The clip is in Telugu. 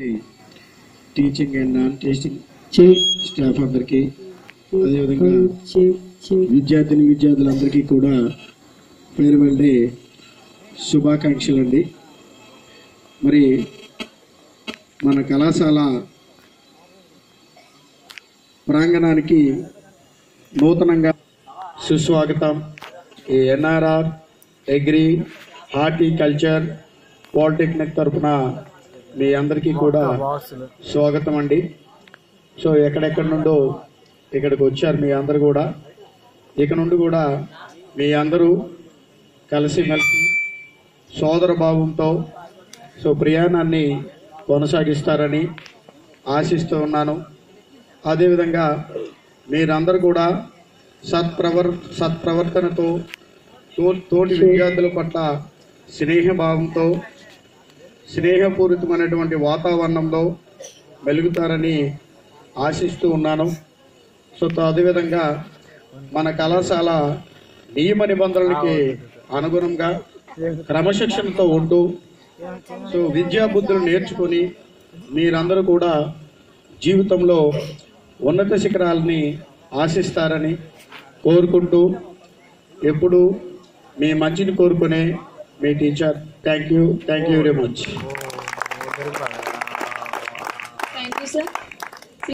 టీచింగ్ అండ్ నాన్ టీచింగ్ చెయ్ స్టాఫ్ అందరికీ అదేవిధంగా చెయ్ చెయ్ విద్యార్థిని విద్యార్థులందరికీ కూడా ఫేర్వెల్ డే శుభాకాంక్షలు అండి మరి మన కళాశాల ప్రాంగణానికి నూతనంగా సుస్వాగతం ఈ ఎన్ఆర్ఆర్ అగ్రి హార్టికల్చర్ పాలిటెక్నిక్ తరఫున మీ అందరికీ కూడా స్వాగతం అండి సో ఎక్కడెక్కడి నుండో ఇక్కడికి వచ్చారు మీ అందరు కూడా ఇక నుండి కూడా మీ అందరూ కలిసిమెలిసి సోదర భావంతో సో ప్రయాణాన్ని కొనసాగిస్తారని ఆశిస్తూ ఉన్నాను అదేవిధంగా మీరందరూ కూడా సత్ప్రవర్ సత్ప్రవర్తనతో తో తోటి విద్యార్థుల పట్ల స్నేహభావంతో స్నేహపూరితమైనటువంటి వాతావరణంలో వెలుగుతారని ఆశిస్తూ ఉన్నాను సో తో అదేవిధంగా మన కళాశాల నియమ నిబంధనలకి అనుగుణంగా క్రమశిక్షణతో ఉంటూ సో విద్యా బుద్ధులు నేర్చుకొని మీరందరూ కూడా జీవితంలో ఉన్నత శిఖరాలని ఆశిస్తారని కోరుకుంటూ ఎప్పుడు మీ మంచిని కోరుకునే మీ teacher thank you thank you very much thank you sir